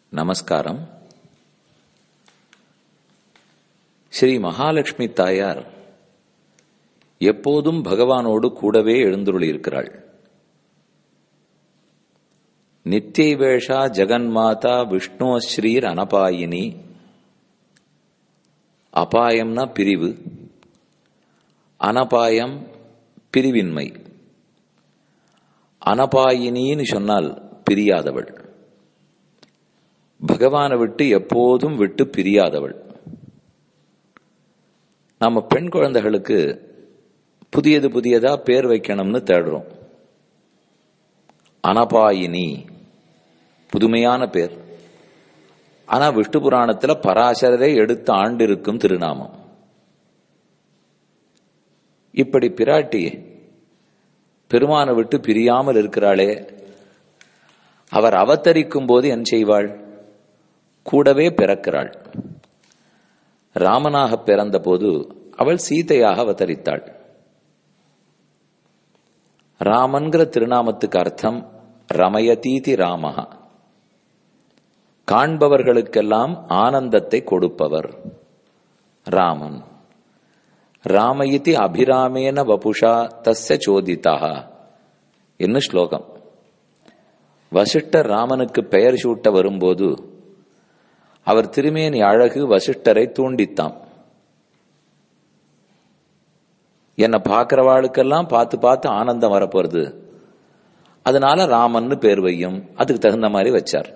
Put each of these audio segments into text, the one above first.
நமஸ்காரம் ஸ்ரீ மகாலட்சுமி தாயார் எப்போதும் பகவானோடு கூடவே எழுந்துருளியிருக்கிறாள் நித்தியை வேஷா ஜெகன்மாதா விஷ்ணு ஸ்ரீர் அனபாயினி அபாயம்னா பிரிவு அனபாயம் பிரிவின்மை அனபாயினின்னு சொன்னால் பிரியாதவள் பகவானை விட்டு எப்போதும் விட்டு பிரியாதவள் நம்ம பெண் குழந்தைகளுக்கு புதியது புதியதா பேர் வைக்கணும்னு தேடுறோம் அனபாயினி புதுமையான பேர் ஆனா விஷ்ணு புராணத்துல பராசரரை எடுத்து ஆண்டிருக்கும் திருநாமம் இப்படி பிராட்டி பெருமானை விட்டு பிரியாமல் இருக்கிறாளே அவர் அவதரிக்கும் போது என் செய்வாள் கூடவே பிறக்கிறாள் ராமனாக பிறந்த போது அவள் சீதையாக அவதரித்தாள் ராமன்கிற திருநாமத்துக்கு அர்த்தம் ரமயதீதி ராமஹா காண்பவர்களுக்கெல்லாம் ஆனந்தத்தை கொடுப்பவர் ராமன் ராமயிதி அபிராமேன வபுஷா தஸ்ய சோதிதா என்ன ஸ்லோகம் வசிஷ்டர் ராமனுக்கு பெயர் சூட்ட வரும்போது அவர் திருமேனி அழகு வசிஷ்டரை தூண்டித்தாம் என்னை பார்க்கிறவாளுக்கெல்லாம் பார்த்து பார்த்து ஆனந்தம் வரப்போறது அதனால ராமன்னு பேர் வையும் அதுக்கு தகுந்த மாதிரி வச்சார்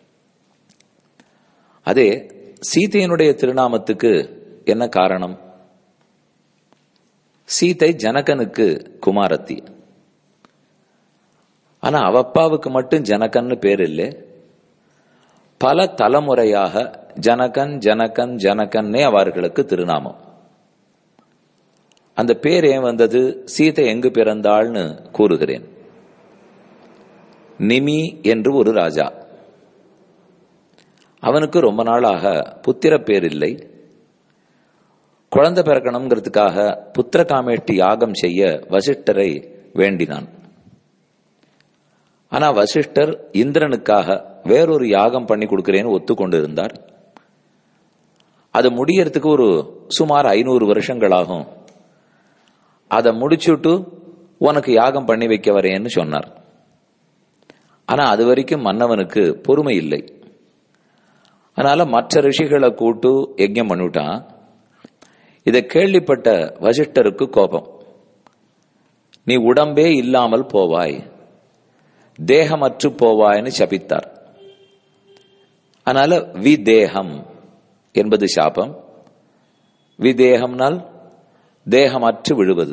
அதே சீதையனுடைய திருநாமத்துக்கு என்ன காரணம் சீதை ஜனகனுக்கு குமாரத்தி ஆனா அவ அப்பாவுக்கு மட்டும் ஜனகன்னு பேர் இல்லை பல தலைமுறையாக ஜனகன் ஜனகன் ஜனகன்னே அவர்களுக்கு திருநாமம் அந்த பேர் ஏன் வந்தது சீதை எங்கு பிறந்தாள்னு கூறுகிறேன் நிமி என்று ஒரு ராஜா அவனுக்கு ரொம்ப நாளாக புத்திர பேர் இல்லை குழந்தை பிறக்கணுங்கிறதுக்காக புத்திர காமேட்டி யாகம் செய்ய வசிஷ்டரை வேண்டினான் ஆனா வசிஷ்டர் இந்திரனுக்காக வேறொரு யாகம் பண்ணி கொடுக்கிறேன்னு ஒத்துக்கொண்டு இருந்தார் அது முடியறதுக்கு ஒரு சுமார் ஐநூறு வருஷங்கள் ஆகும் அதை முடிச்சுட்டு உனக்கு யாகம் பண்ணி வைக்க வரேன்னு சொன்னார் ஆனா அது வரைக்கும் மன்னவனுக்கு பொறுமை இல்லை அதனால மற்ற ரிஷிகளை கூட்டு யஜ்யம் பண்ணிவிட்டான் இதை கேள்விப்பட்ட வசிஷ்டருக்கு கோபம் நீ உடம்பே இல்லாமல் போவாய் தேகமற்று போவாய்னு சபித்தார் அதனால விதேகம் என்பது சாபம் விதேகம்னால் தேகமற்று விழுவது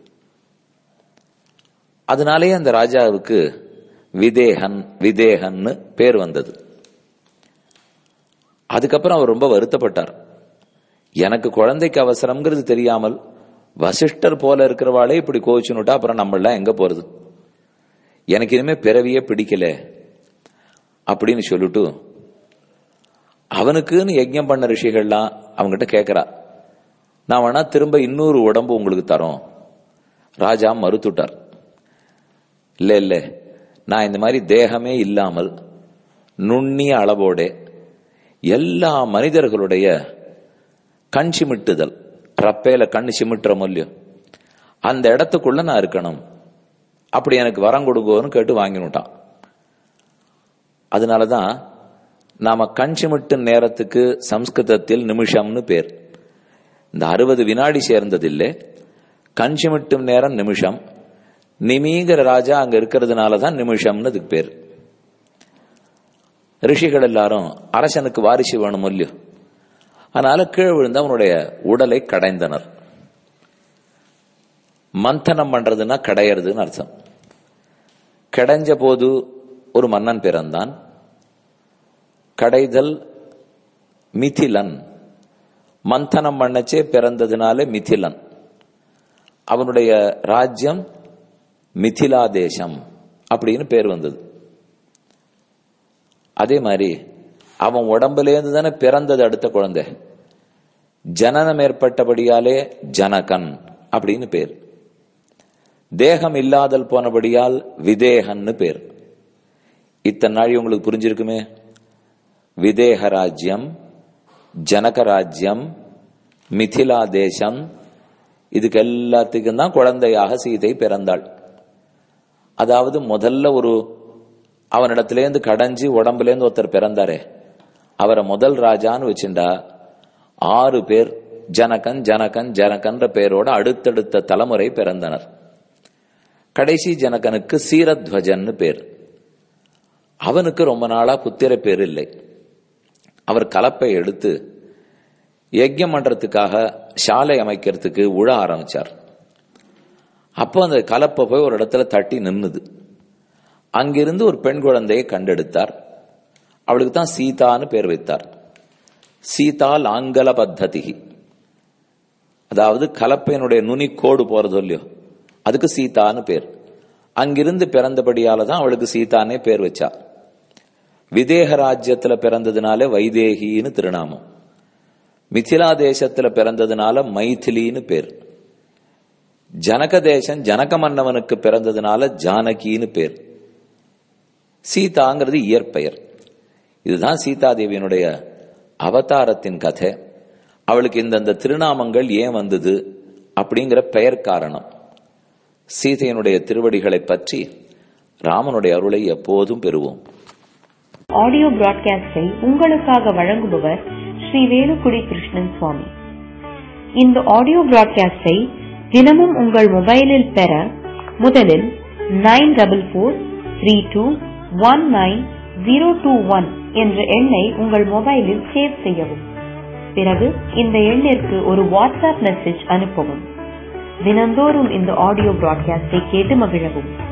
அதனாலேயே அந்த ராஜாவுக்கு விதேகன் விதேகன்னு பேர் வந்தது அதுக்கப்புறம் அவர் ரொம்ப வருத்தப்பட்டார் எனக்கு குழந்தைக்கு அவசரம்ங்கிறது தெரியாமல் வசிஷ்டர் போல இருக்கிறவாளே இப்படி கோச்சுனுட்டா அப்புறம் நம்மளாம் எங்க போறது எனக்கு இனிமே பிறவியே பிடிக்கல அப்படின்னு சொல்லிட்டு அவனுக்குன்னு யஜ்யம் பண்ண ரிஷிகள்லாம் அவங்ககிட்ட கேட்கிறா நான் வேணா திரும்ப இன்னொரு உடம்பு உங்களுக்கு தரோம் ராஜா மறுத்துட்டார் இல்ல இல்ல நான் இந்த மாதிரி தேகமே இல்லாமல் நுண்ணிய அளவோட எல்லா மனிதர்களுடைய கண் சிமிட்டுதல் ரப்பேல கண் சிமிட்டுற மூலியம் அந்த இடத்துக்குள்ள நான் இருக்கணும் அப்படி எனக்கு வரம் கொடுங்கோன்னு கேட்டு வாங்கினுட்டான் அதனாலதான் நாம கண் சிமிட்டு நேரத்துக்கு சம்ஸ்கிருதத்தில் நிமிஷம்னு பேர் இந்த அறுபது வினாடி சேர்ந்ததில்லை கண் சிமிட்டும் நேரம் நிமிஷம் நிமிங்கிற ராஜா அங்க இருக்கிறதுனாலதான் நிமிஷம்னு அதுக்கு பேர் ரிஷிகள் எல்லாரும் அரசனுக்கு வாரிசு வேணும் இல்லையோ அதனால கீழ் விழுந்து அவனுடைய உடலை கடைந்தனர் மந்தனம் பண்றதுன்னா கடையிறதுன்னு அர்த்தம் கடைஞ்ச போது ஒரு மன்னன் பிறந்தான் கடைதல் மிதிலன் மந்தனம் பண்ணச்சே பிறந்ததுனால மிதிலன் அவனுடைய ராஜ்யம் மிதிலா தேசம் அப்படின்னு பேர் வந்தது அதே மாதிரி அவன் உடம்புலேருந்து தானே பிறந்தது அடுத்த குழந்தை ஜனனம் ஏற்பட்டபடியாலே ஜனகன் அப்படின்னு பேர் தேகம் இல்லாதல் போனபடியால் விதேகன்னு பேர் இத்தனை நாள் உங்களுக்கு புரிஞ்சிருக்குமே விதேக ராஜ்யம் ஜனக ராஜ்யம் மிதிலா தேசம் இதுக்கு எல்லாத்துக்கும் தான் குழந்தையாக சீதை பிறந்தாள் அதாவது முதல்ல ஒரு அவனிடத்திலேருந்து கடைஞ்சி உடம்புலேருந்து ஒருத்தர் பிறந்தாரே அவரை முதல் ராஜான்னு வச்சுண்டா ஆறு பேர் ஜனகன் ஜனகன் ஜனகன்ற பேரோட அடுத்தடுத்த தலைமுறை பிறந்தனர் கடைசி ஜனகனுக்கு சீரத்வஜன்னு பேர் அவனுக்கு ரொம்ப நாளா புத்திர பேர் இல்லை அவர் கலப்பை எடுத்து யஜ்யம் பண்றதுக்காக சாலை அமைக்கிறதுக்கு உழ ஆரம்பிச்சார் அப்போ அந்த கலப்பை போய் ஒரு இடத்துல தட்டி நின்னுது அங்கிருந்து ஒரு பெண் குழந்தையை கண்டெடுத்தார் அவளுக்கு தான் சீதான்னு பேர் வைத்தார் சீதா லாங்கல பத்ததி அதாவது கலப்பையினுடைய நுனி கோடு போறது இல்லையோ அதுக்கு சீதான்னு பேர் அங்கிருந்து பிறந்தபடியால தான் அவளுக்கு சீதானே பேர் வச்சா விதேக ராஜ்யத்துல பிறந்ததுனால வைதேகின்னு திருநாமம் மிथिला தேசத்துல பிறந்ததுனால மைथिலின்னு பேர் ஜனக தேசம் ஜனக மன்னவனுக்கு பிறந்ததுனால ஜானகின்னு பேர் சீதாங்கிறது இயற்பெயர் இதுதான் சீதாதேவியினுடைய அவதாரத்தின் கதை அவளுக்கு இந்தந்த திருநாமங்கள் ஏன் வந்தது அப்படிங்கிற பெயர் காரணம் சீதையினுடைய திருவடிகளை பற்றி ராமனுடைய அருளை எப்போதும் பெறுவோம் ஆடியோ பிராட்காஸ்டை உங்களுக்காக வழங்குபவர் ஸ்ரீ வேலுக்குடி கிருஷ்ணன் சுவாமி இந்த ஆடியோ பிராட்காஸ்டை தினமும் உங்கள் மொபைலில் பெற முதலில் nine double four three two one nine zero two one என்ற எண்ணை உங்கள் மொபைலில் சேவ் செய்யவும் பிறகு இந்த எண்ணிற்கு ஒரு வாட்ஸ்அப் மெசேஜ் அனுப்பவும் தினந்தோறும் இந்த ஆடியோ பிராட்காஸ்டை கேட்டு மகிழவும்